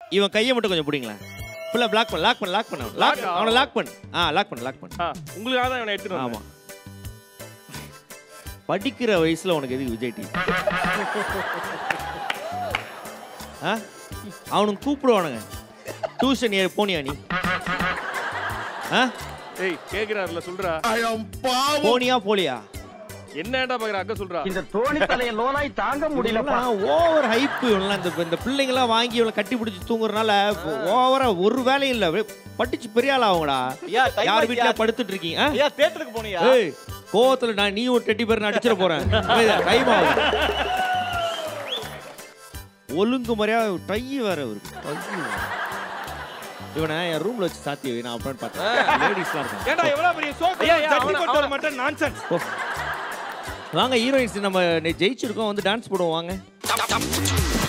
இவன் கையை மட்டும் கொஞ்சம் பிடிங்களேன் ஃபுல்லாக பிளாக் பண்ண லாக் பண்ண லாக் பண்ண லாக் Lock ஆ? அவனை லாக் பண்ணு ஆ லாக் பண்ணு லாக் பண்ணு ஆ, உங்களுக்காக தான் இவனை எடுத்துட்டு ஆமா வந்தேன். படிக்கிற வயசுல உனக்கு எதுக்கு விஜய் டிவி ஆ அவனுக்கு கூப்பிடுவானுங்க டியூஷன் ஏ போனியா நீ ஆ ஏய் கேக்குறாருல சொல்றா போனியா போலியா என்னடா பாக்குற அக்கா சொல்றா இந்த தோணி தலைய லோனாய் தாங்க முடியலப்பா ஓவர் ஹைப் இவனெல்லாம் இந்த இந்த பிள்ளைங்களாம் வாங்கி இவனை கட்டி பிடிச்சி தூங்குறனால ஓவரா ஒரு வேலையும் இல்ல அப்படியே படிச்சு பெரிய ஆள் ஆகுங்கடா ஐயா, time யார் ஆச்சு, வீட்டுல ஐயா. படுத்துட்டு இருக்கீங்க ஆ? ஐயா தேட்டருக்கு போனியா ஏய் கோவத்துல நான் நீ ஒரு டெட்டி பேர் அடிச்சிட போறேன் டைம் ஆகுது ஒழுங்கு முறையா டை வேற இருக்கு இவனை என் ரூம்ல வச்சு சாத்தி வை, நான் அப்புறம் பார்த்தேன் லேடிஸ்லாம் இருக்காங்க ஏன்டா எவ்வளவு பெரிய சோக்கு ஐயா, ஐயா, ஜட்ஜி அவன- கொண்டு வர அவன- மாட்டேன் நான்சென்ஸ் போ. வாங்க ஹீரோயின்ஸ் நம்ம நெ- ஜெயிச்சிருக்கோம் வந்து டான்ஸ் போடுவோம் வாங்க